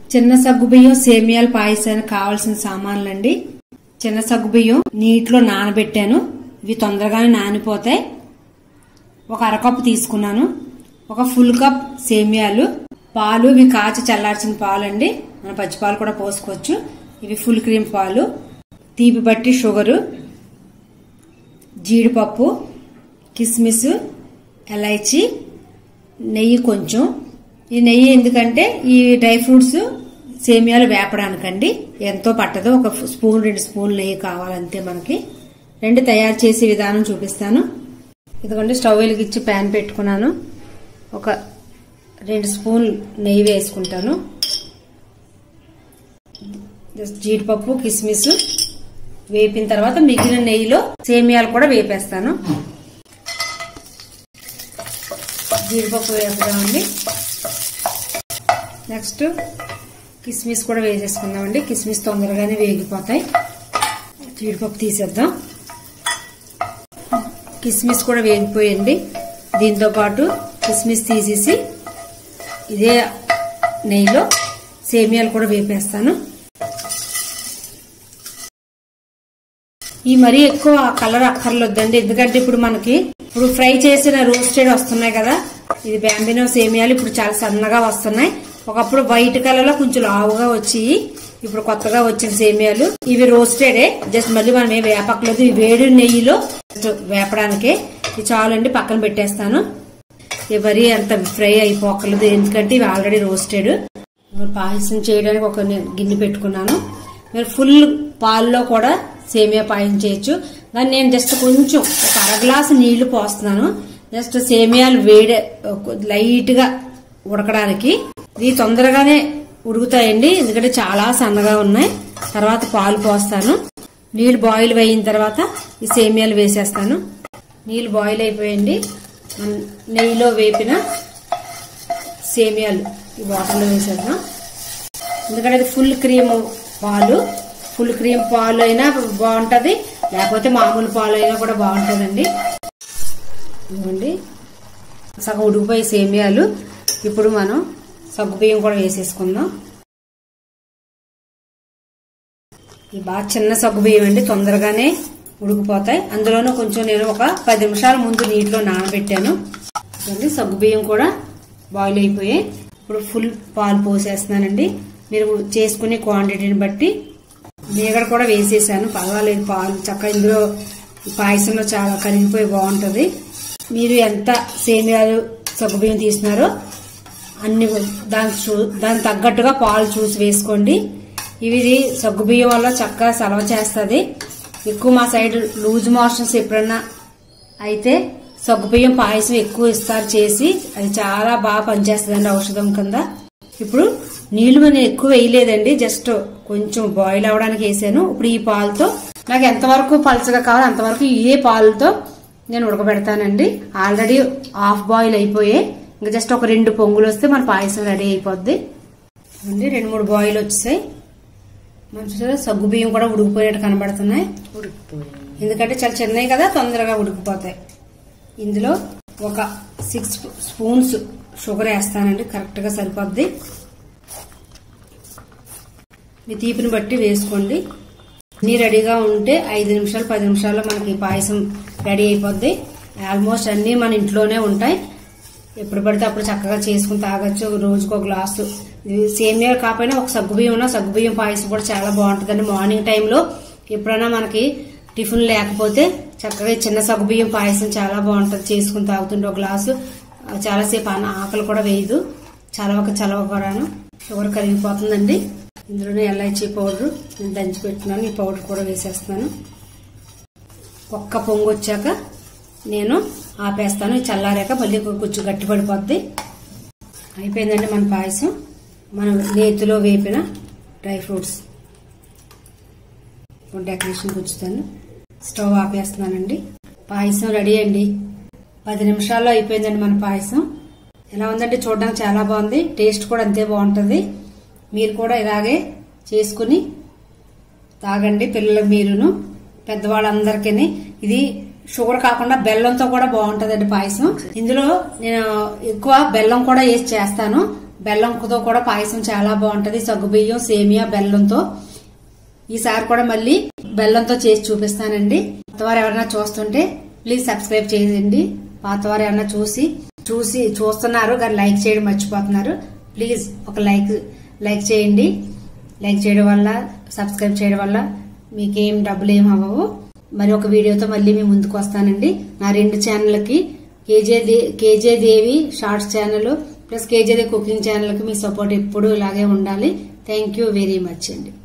చిన్న సగ్గుబియ్యం సేమియాల పాయసానికి కావాల్సిన సామాన్లండి చిన్న సగ్గుబియ్యం నీటిలో నానబెట్టాను ఇవి తొందరగానే నానిపోతాయి ఒక అరకప్పు తీసుకున్నాను ఒక ఫుల్ కప్ సేమియాలు పాలు ఇవి కాచి చల్లార్చిన పాలు అండి మన పచ్చిపాలు కూడా పోసుకోవచ్చు ఇవి ఫుల్ క్రీమ్ పాలు తీపి బట్టి షుగరు జీడిపప్పు కిస్మిస్ ఎలైచి నెయ్యి కొంచెం ఈ నెయ్యి ఎందుకంటే ఈ డ్రై ఫ్రూట్స్ సేమియాలు వేపడానికండి ఎంతో పట్టదు ఒక స్పూన్ రెండు స్పూన్లు నెయ్యి కావాలంతే మనకి రెండు తయారు చేసే విధానం చూపిస్తాను ఇదిగోండి స్టవ్ వెలిగించి ప్యాన్ పెట్టుకున్నాను ఒక రెండు స్పూన్ నెయ్యి వేసుకుంటాను జస్ట్ జీడిపప్పు కిస్మిస్ వేపిన తర్వాత మిగిలిన నెయ్యిలో సేమియాలు కూడా వేపేస్తాను జీడిపప్పు వేపుదామండి నెక్స్ట్ కిస్మిస్ కూడా వేసేసుకుందామండి కిస్మిస్ తొందరగానే వేగిపోతాయి జీడిపప్పు తీసేద్దాం కిస్మిస్ కూడా వేగిపోయండి దీంతో పాటు కిస్మిస్ తీసేసి ఇదే నెయ్యిలో సేమియాలు కూడా వేపేస్తాను ఈ మరీ ఎక్కువ కలర్ అక్కర్లొద్దండి ఎందుకంటే ఇప్పుడు మనకి ఇప్పుడు ఫ్రై చేసిన రోస్టెడ్ వస్తున్నాయి కదా ఇది బ్యాంబినో సేమియాలు ఇప్పుడు చాలా సన్నగా వస్తున్నాయి ఒకప్పుడు వైట్ కలర్ లో కొంచెం లావుగా వచ్చి ఇప్పుడు కొత్తగా వచ్చిన సేమియాలు ఇవి రోస్టెడే జస్ట్ మళ్ళీ మనం ఏం వేపక్కలేదు ఈ వేడి నెయ్యిలో వేపడానికే ఇది చాలండి పక్కన పెట్టేస్తాను ఇవి మరీ అంత ఫ్రై అయిపోకలేదు ఎందుకంటే ఇవి ఆల్రెడీ రోస్టెడ్ పాయసం చేయడానికి ఒక గిన్నె పెట్టుకున్నాను మీరు ఫుల్ పాల్లో కూడా సేమియా పాయసం చేయొచ్చు కానీ నేను జస్ట్ కొంచెం ఒక అర గ్లాసు నీళ్లు పోస్తున్నాను జస్ట్ సేమియాలు వేడే లైట్ గా ఉడకడానికి ఇవి తొందరగానే ఉడుకుతాయండి ఎందుకంటే చాలా సన్నగా ఉన్నాయి తర్వాత పాలు పోస్తాను నీళ్లు బాయిల్ అయిన తర్వాత ఈ సేమియాలు వేసేస్తాను నీళ్లు బాయిల్ అయిపోయండి నెయ్యిలో వేపిన సేమియాలు ఈ వాటర్లో వేసేద్దాం ఎందుకంటే అది ఫుల్ క్రీమ్ పాలు ఫుల్ క్రీమ్ పాలు అయినా బాగుంటది లేకపోతే మామూలు పాలు అయినా కూడా బాగుంటుందండి ఇవ్వండి సగం ఉడికిపోయే సేమియాలు ఇప్పుడు మనం సగ్గుబియ్యం కూడా వేసేసుకుందాం ఈ బాగా చిన్న సగ్గుబియ్యం అండి తొందరగానే ఉడికిపోతాయి అందులోనూ కొంచెం నేను ఒక పది నిమిషాల ముందు నీటిలో నానబెట్టాను చూడండి సగ్గుబియ్యం కూడా బాయిల్ అయిపోయాయి ఇప్పుడు ఫుల్ పాలు పోసేస్తున్నానండి మీరు చేసుకునే క్వాంటిటీని బట్టి మీగడ కూడా వేసేసాను పర్వాలేదు పాలు చక్కగా ఇందులో పాయసంలో చాలా కరిగిపోయి బాగుంటుంది మీరు ఎంత సేమియాలు సగ్గుబియ్యం తీసినారో అన్ని దానికి చూ దానికి తగ్గట్టుగా పాలు చూసి వేసుకోండి ఇవి సగ్గుబియ్యం వల్ల చక్కగా సలవ చేస్తుంది ఎక్కువ మా సైడ్ లూజ్ మోషన్స్ ఎప్పుడన్నా అయితే సగ్గుబియ్యం పాయసం ఎక్కువ ఇస్తారు చేసి అది చాలా బాగా పనిచేస్తుందండి ఔషధం కింద ఇప్పుడు నీళ్లు మనం ఎక్కువ వేయలేదండి జస్ట్ కొంచెం బాయిల్ అవడానికి వేసాను ఇప్పుడు ఈ పాలతో నాకు ఎంతవరకు పలచగా కావాలో అంతవరకు ఏ పాలతో నేను ఉడకబెడతానండి ఆల్రెడీ హాఫ్ బాయిల్ అయిపోయాయి ఇంకా జస్ట్ ఒక రెండు పొంగులు వస్తే మన పాయసం రెడీ అయిపోద్ది అండి రెండు మూడు బాయిల్ వచ్చేసాయి మన చూసారా సగ్గు బియ్యం కూడా ఉడికిపోయినట్టు కనబడుతున్నాయి ఎందుకంటే చాలా చిన్నవి కదా తొందరగా ఉడికిపోతాయి ఇందులో ఒక సిక్స్ స్పూన్స్ షుగర్ వేస్తానండి కరెక్ట్ గా సరిపోద్ది మీ తీపిని బట్టి వేసుకోండి అన్ని రెడీగా ఉంటే ఐదు నిమిషాలు పది నిమిషాల్లో మనకి పాయసం రెడీ అయిపోద్ది ఆల్మోస్ట్ అన్ని మన ఇంట్లోనే ఉంటాయి ఎప్పుడు పడితే అప్పుడు చక్కగా చేసుకుని తాగొచ్చు రోజుకు ఒక గ్లాసు సేమియా కాకపోయినా ఒక సగ్గుబియ్యం ఉన్న సగ్గుబియ్యం పాయసం కూడా చాలా బాగుంటుందండి మార్నింగ్ టైంలో ఎప్పుడైనా మనకి టిఫిన్ లేకపోతే చక్కగా చిన్న సగ్గుబియ్యం పాయసం చాలా బాగుంటుంది చేసుకుని తాగుతుంటే ఒక గ్లాసు చాలాసేపు ఆకలి కూడా వేయదు చలవక చలవ కూడాను షుగర్ కరిగిపోతుందండి ఇందులోనే ఎల్ఐచి పౌడర్ నేను దంచి పెట్టుకున్నాను ఈ పౌడర్ కూడా వేసేస్తున్నాను ఒక్క పొంగు వచ్చాక నేను ఆపేస్తాను చల్లారాక మళ్ళీ కొంచెం గట్టి పడిపోద్ది అయిపోయిందండి మన పాయసం మనం నేతిలో వేపిన డ్రై ఫ్రూట్స్ డెకరేషన్ ఉంచుతాను స్టవ్ ఆపేస్తున్నానండి పాయసం రెడీ అండి పది నిమిషాల్లో అయిపోయిందండి మన పాయసం ఎలా ఉందంటే చూడడానికి చాలా బాగుంది టేస్ట్ కూడా అంతే బాగుంటుంది మీరు కూడా ఇలాగే చేసుకుని తాగండి పిల్లలకు మీరును పెద్దవాళ్ళందరికీ ఇది షుగర్ కాకుండా బెల్లంతో కూడా బాగుంటదండి పాయసం ఇందులో నేను ఎక్కువ బెల్లం కూడా వేసి చేస్తాను బెల్లంతో కూడా పాయసం చాలా బాగుంటది సగ్గుబియ్యం సేమియా బెల్లంతో ఈసారి కూడా మళ్ళీ బెల్లంతో చేసి చూపిస్తానండి కొత్తవారు ఎవరైనా చూస్తుంటే ప్లీజ్ సబ్స్క్రైబ్ చేయండి పాతవారు ఎవరైనా చూసి చూసి చూస్తున్నారు కానీ లైక్ చేయడం మర్చిపోతున్నారు ప్లీజ్ ఒక లైక్ లైక్ చేయండి లైక్ చేయడం వల్ల సబ్స్క్రైబ్ చేయడం వల్ల మీకేం డబ్బులు ఏం అవ్వవు మరి ఒక వీడియోతో మళ్ళీ మీ ముందుకు వస్తానండి నా రెండు ఛానళ్ళకి కేజే దే- KJ Devi shorts channel plus KJ Devi cooking ఛానల్కి మీ సపోర్ట్ ఎప్పుడు ఇలాగే ఉండాలి థ్యాంక్ యూ వెరీ మచ్ అండి